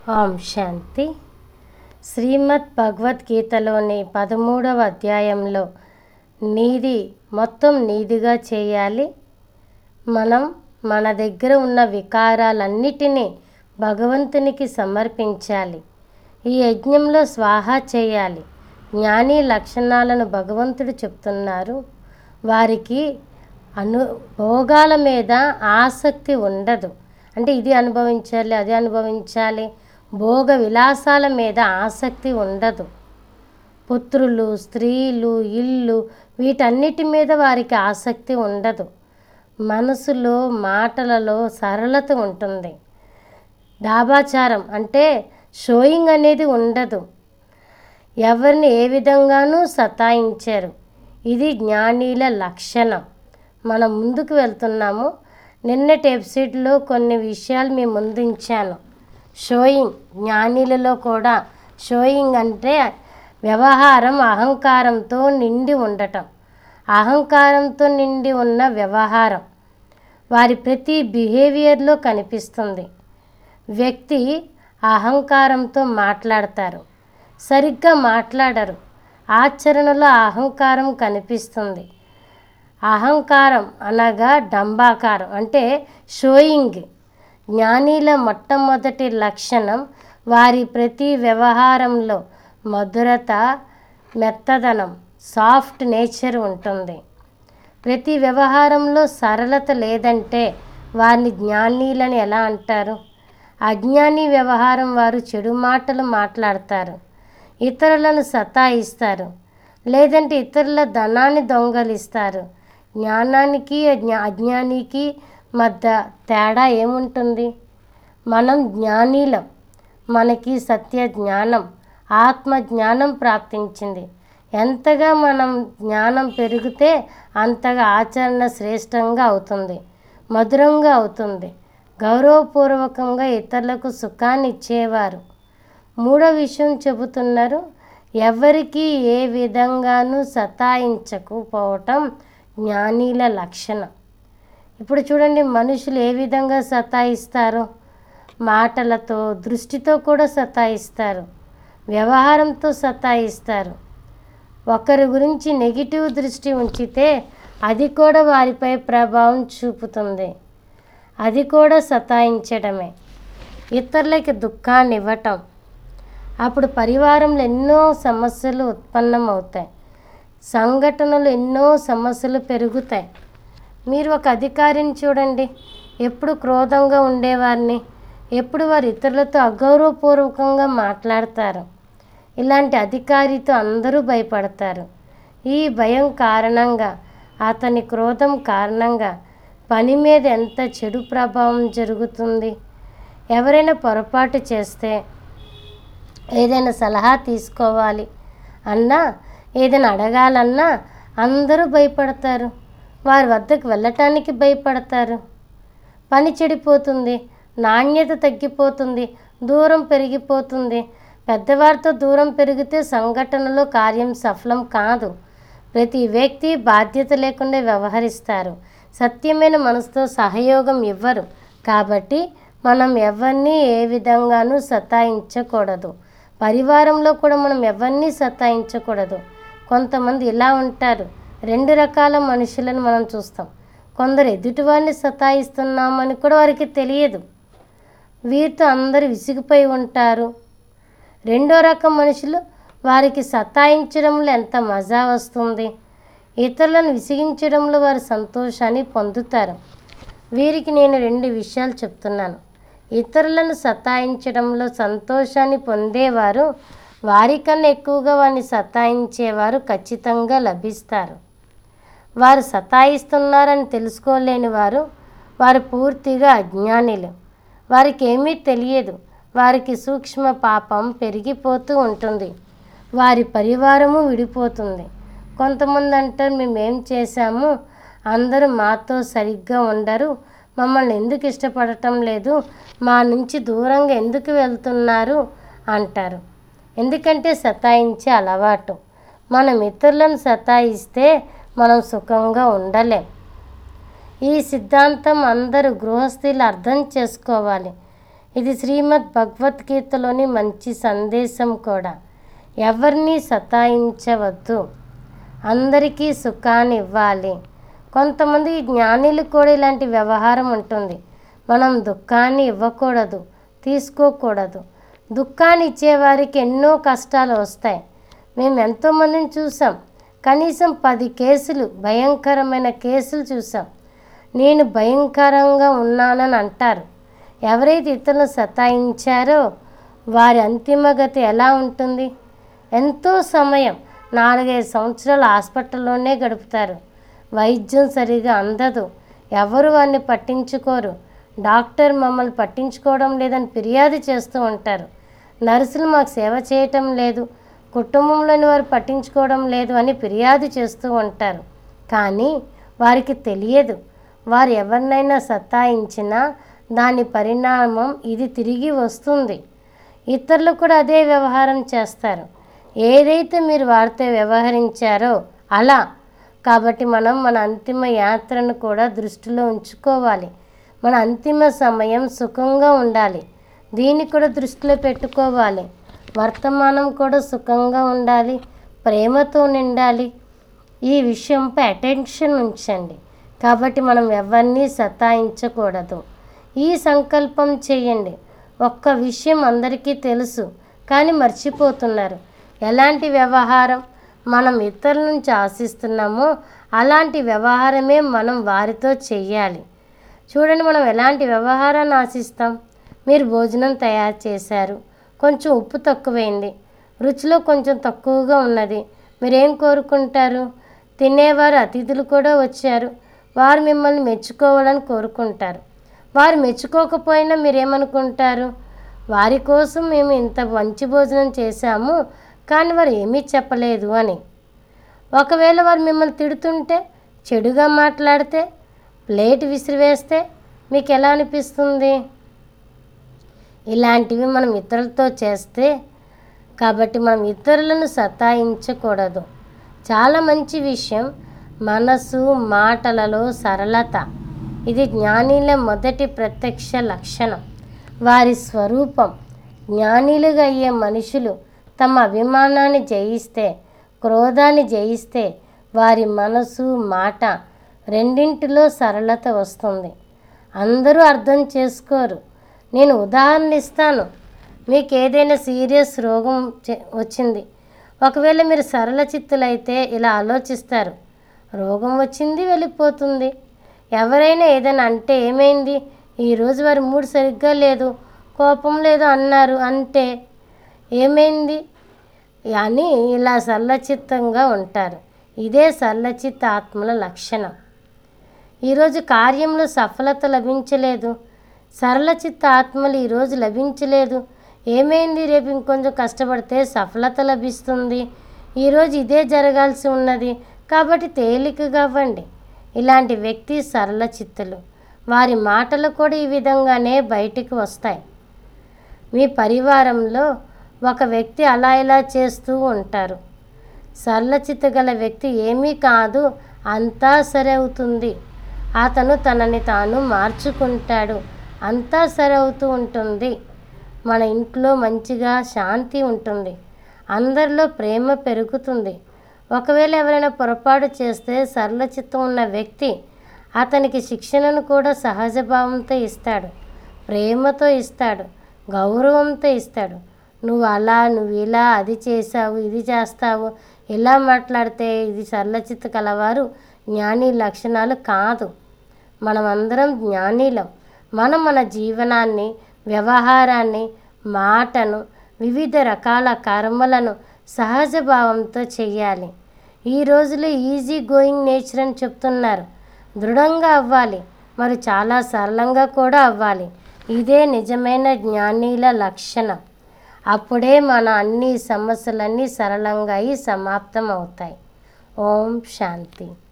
ఓం శాంతి శ్రీమద్ భగవద్గీతలోని పదమూడవ అధ్యాయంలో నీది మొత్తం నీదిగా చేయాలి మనం మన దగ్గర ఉన్న వికారాలన్నిటినీ భగవంతునికి సమర్పించాలి ఈ యజ్ఞంలో స్వాహా చేయాలి జ్ఞాని లక్షణాలను భగవంతుడు చెప్తున్నారు వారికి అను భోగాల మీద ఆసక్తి ఉండదు అంటే ఇది అనుభవించాలి అది అనుభవించాలి భోగ విలాసాల మీద ఆసక్తి ఉండదు పుత్రులు స్త్రీలు ఇల్లు వీటన్నిటి మీద వారికి ఆసక్తి ఉండదు మనసులో మాటలలో సరళత ఉంటుంది డాబాచారం అంటే షోయింగ్ అనేది ఉండదు ఎవరిని ఏ విధంగానూ సతాయించారు ఇది జ్ఞానీల లక్షణం మనం ముందుకు వెళ్తున్నాము నిన్నటి ఎపిసోడ్లో కొన్ని విషయాలు మీ ముందుంచాను షోయింగ్ జ్ఞానీలలో కూడా షోయింగ్ అంటే వ్యవహారం అహంకారంతో నిండి ఉండటం అహంకారంతో నిండి ఉన్న వ్యవహారం వారి ప్రతి బిహేవియర్లో కనిపిస్తుంది వ్యక్తి అహంకారంతో మాట్లాడతారు సరిగ్గా మాట్లాడరు ఆచరణలో అహంకారం కనిపిస్తుంది అహంకారం అనగా డంబాకారం అంటే షోయింగ్ జ్ఞానీల మొట్టమొదటి లక్షణం వారి ప్రతి వ్యవహారంలో మధురత మెత్తదనం సాఫ్ట్ నేచర్ ఉంటుంది ప్రతి వ్యవహారంలో సరళత లేదంటే వారిని జ్ఞానీలని ఎలా అంటారు అజ్ఞాని వ్యవహారం వారు చెడు మాటలు మాట్లాడతారు ఇతరులను సతాయిస్తారు లేదంటే ఇతరుల ధనాన్ని దొంగలిస్తారు జ్ఞానానికి అజ్ఞా అజ్ఞానికి మధ్య తేడా ఏముంటుంది మనం జ్ఞానీలం మనకి సత్య జ్ఞానం ఆత్మ జ్ఞానం ప్రాప్తించింది ఎంతగా మనం జ్ఞానం పెరిగితే అంతగా ఆచరణ శ్రేష్టంగా అవుతుంది మధురంగా అవుతుంది గౌరవపూర్వకంగా ఇతరులకు సుఖాన్ని ఇచ్చేవారు మూడో విషయం చెబుతున్నారు ఎవరికి ఏ విధంగానూ సతాయించకపోవటం జ్ఞానీల లక్షణం ఇప్పుడు చూడండి మనుషులు ఏ విధంగా సతాయిస్తారో మాటలతో దృష్టితో కూడా సతాయిస్తారు వ్యవహారంతో సతాయిస్తారు ఒకరి గురించి నెగిటివ్ దృష్టి ఉంచితే అది కూడా వారిపై ప్రభావం చూపుతుంది అది కూడా సతాయించడమే ఇతరులకి దుఃఖాన్ని ఇవ్వటం అప్పుడు పరివారంలో ఎన్నో సమస్యలు ఉత్పన్నమవుతాయి సంఘటనలు ఎన్నో సమస్యలు పెరుగుతాయి మీరు ఒక అధికారిని చూడండి ఎప్పుడు క్రోధంగా ఉండేవారిని ఎప్పుడు వారు ఇతరులతో అగౌరవపూర్వకంగా మాట్లాడతారు ఇలాంటి అధికారితో అందరూ భయపడతారు ఈ భయం కారణంగా అతని క్రోధం కారణంగా పని మీద ఎంత చెడు ప్రభావం జరుగుతుంది ఎవరైనా పొరపాటు చేస్తే ఏదైనా సలహా తీసుకోవాలి అన్నా ఏదైనా అడగాలన్నా అందరూ భయపడతారు వారి వద్దకు వెళ్ళటానికి భయపడతారు పని చెడిపోతుంది నాణ్యత తగ్గిపోతుంది దూరం పెరిగిపోతుంది పెద్దవారితో దూరం పెరిగితే సంఘటనలో కార్యం సఫలం కాదు ప్రతి వ్యక్తి బాధ్యత లేకుండా వ్యవహరిస్తారు సత్యమైన మనసుతో సహయోగం ఇవ్వరు కాబట్టి మనం ఎవరిని ఏ విధంగానూ సతాయించకూడదు పరివారంలో కూడా మనం ఎవరిని సతాయించకూడదు కొంతమంది ఇలా ఉంటారు రెండు రకాల మనుషులను మనం చూస్తాం కొందరు ఎదుటివారిని సతాయిస్తున్నామని కూడా వారికి తెలియదు వీరితో అందరూ విసిగిపోయి ఉంటారు రెండో రకం మనుషులు వారికి సతాయించడంలో ఎంత మజా వస్తుంది ఇతరులను విసిగించడంలో వారు సంతోషాన్ని పొందుతారు వీరికి నేను రెండు విషయాలు చెప్తున్నాను ఇతరులను సతాయించడంలో సంతోషాన్ని పొందేవారు వారికన్నా ఎక్కువగా వారిని సతాయించేవారు ఖచ్చితంగా లభిస్తారు వారు సతాయిస్తున్నారని తెలుసుకోలేని వారు వారు పూర్తిగా అజ్ఞానిలు వారికి ఏమీ తెలియదు వారికి సూక్ష్మ పాపం పెరిగిపోతూ ఉంటుంది వారి పరివారము విడిపోతుంది కొంతమంది అంటారు మేము ఏం చేశాము అందరూ మాతో సరిగ్గా ఉండరు మమ్మల్ని ఎందుకు ఇష్టపడటం లేదు మా నుంచి దూరంగా ఎందుకు వెళ్తున్నారు అంటారు ఎందుకంటే సతాయించే అలవాటు మనం ఇతరులను సతాయిస్తే మనం సుఖంగా ఉండలేం ఈ సిద్ధాంతం అందరూ గృహస్థులు అర్థం చేసుకోవాలి ఇది శ్రీమద్ భగవద్గీతలోని మంచి సందేశం కూడా ఎవరిని సతాయించవద్దు అందరికీ సుఖాన్ని ఇవ్వాలి కొంతమంది జ్ఞానులు కూడా ఇలాంటి వ్యవహారం ఉంటుంది మనం దుఃఖాన్ని ఇవ్వకూడదు తీసుకోకూడదు దుఃఖాన్ని ఇచ్చేవారికి ఎన్నో కష్టాలు వస్తాయి మేము ఎంతోమందిని చూసాం కనీసం పది కేసులు భయంకరమైన కేసులు చూసాం నేను భయంకరంగా ఉన్నానని అంటారు ఎవరైతే ఇతరులను సతాయించారో వారి అంతిమగతి ఎలా ఉంటుంది ఎంతో సమయం నాలుగైదు సంవత్సరాలు హాస్పిటల్లోనే గడుపుతారు వైద్యం సరిగా అందదు ఎవరు వారిని పట్టించుకోరు డాక్టర్ మమ్మల్ని పట్టించుకోవడం లేదని ఫిర్యాదు చేస్తూ ఉంటారు నర్సులు మాకు సేవ చేయటం లేదు కుటుంబంలోని వారు పట్టించుకోవడం లేదు అని ఫిర్యాదు చేస్తూ ఉంటారు కానీ వారికి తెలియదు వారు ఎవరినైనా సతాయించినా దాని పరిణామం ఇది తిరిగి వస్తుంది ఇతరులు కూడా అదే వ్యవహారం చేస్తారు ఏదైతే మీరు వారితో వ్యవహరించారో అలా కాబట్టి మనం మన అంతిమ యాత్రను కూడా దృష్టిలో ఉంచుకోవాలి మన అంతిమ సమయం సుఖంగా ఉండాలి దీన్ని కూడా దృష్టిలో పెట్టుకోవాలి వర్తమానం కూడా సుఖంగా ఉండాలి ప్రేమతో నిండాలి ఈ విషయంపై అటెన్షన్ ఉంచండి కాబట్టి మనం ఎవరిని సతాయించకూడదు ఈ సంకల్పం చేయండి ఒక్క విషయం అందరికీ తెలుసు కానీ మర్చిపోతున్నారు ఎలాంటి వ్యవహారం మనం ఇతరుల నుంచి ఆశిస్తున్నామో అలాంటి వ్యవహారమే మనం వారితో చెయ్యాలి చూడండి మనం ఎలాంటి వ్యవహారాన్ని ఆశిస్తాం మీరు భోజనం తయారు చేశారు కొంచెం ఉప్పు తక్కువైంది రుచిలో కొంచెం తక్కువగా ఉన్నది మీరేం కోరుకుంటారు తినేవారు అతిథులు కూడా వచ్చారు వారు మిమ్మల్ని మెచ్చుకోవాలని కోరుకుంటారు వారు మెచ్చుకోకపోయినా మీరేమనుకుంటారు వారి కోసం మేము ఇంత మంచి భోజనం చేశాము కానీ వారు ఏమీ చెప్పలేదు అని ఒకవేళ వారు మిమ్మల్ని తిడుతుంటే చెడుగా మాట్లాడితే ప్లేట్ విసిరివేస్తే మీకు ఎలా అనిపిస్తుంది ఇలాంటివి మనం ఇతరులతో చేస్తే కాబట్టి మనం ఇతరులను సతాయించకూడదు చాలా మంచి విషయం మనసు మాటలలో సరళత ఇది జ్ఞానిల మొదటి ప్రత్యక్ష లక్షణం వారి స్వరూపం జ్ఞానిలుగా అయ్యే మనుషులు తమ అభిమానాన్ని జయిస్తే క్రోధాన్ని జయిస్తే వారి మనసు మాట రెండింటిలో సరళత వస్తుంది అందరూ అర్థం చేసుకోరు నేను ఉదాహరణ ఇస్తాను మీకు ఏదైనా సీరియస్ రోగం చె- వచ్చింది ఒకవేళ మీరు సరళ చిత్తులైతే ఇలా ఆలోచిస్తారు రోగం వచ్చింది వెళ్ళిపోతుంది ఎవరైనా ఏదైనా అంటే ఏమైంది ఈరోజు వారి మూడు సరిగ్గా లేదు కోపం లేదు అన్నారు అంటే ఏమైంది అని ఇలా సరళచిత్తంగా ఉంటారు ఇదే సరళచిత్త ఆత్మల లక్షణం ఈరోజు కార్యంలో సఫలత లభించలేదు సరళచిత్త ఆత్మలు ఈరోజు లభించలేదు ఏమైంది రేపు ఇంకొంచెం కష్టపడితే సఫలత లభిస్తుంది ఈరోజు ఇదే జరగాల్సి ఉన్నది కాబట్టి తేలికగా అవ్వండి ఇలాంటి వ్యక్తి సరళ చిత్తులు వారి మాటలు కూడా ఈ విధంగానే బయటికి వస్తాయి మీ పరివారంలో ఒక వ్యక్తి అలా ఇలా చేస్తూ ఉంటారు సరళచిత్త గల వ్యక్తి ఏమీ కాదు అంతా సరే అవుతుంది అతను తనని తాను మార్చుకుంటాడు అంతా సరే అవుతూ ఉంటుంది మన ఇంట్లో మంచిగా శాంతి ఉంటుంది అందరిలో ప్రేమ పెరుగుతుంది ఒకవేళ ఎవరైనా పొరపాటు చేస్తే సరళ చిత్తం ఉన్న వ్యక్తి అతనికి శిక్షణను కూడా సహజ భావంతో ఇస్తాడు ప్రేమతో ఇస్తాడు గౌరవంతో ఇస్తాడు నువ్వు అలా నువ్వు ఇలా అది చేసావు ఇది చేస్తావు ఇలా మాట్లాడితే ఇది సరళచిత్త కలవారు జ్ఞాని లక్షణాలు కాదు మనమందరం జ్ఞానీలం మనం మన జీవనాన్ని వ్యవహారాన్ని మాటను వివిధ రకాల కర్మలను సహజ భావంతో చెయ్యాలి ఈ రోజులో ఈజీ గోయింగ్ నేచర్ అని చెప్తున్నారు దృఢంగా అవ్వాలి మరి చాలా సరళంగా కూడా అవ్వాలి ఇదే నిజమైన జ్ఞానీల లక్షణం అప్పుడే మన అన్ని సమస్యలన్నీ సరళంగా అయి సమాప్తం అవుతాయి ఓం శాంతి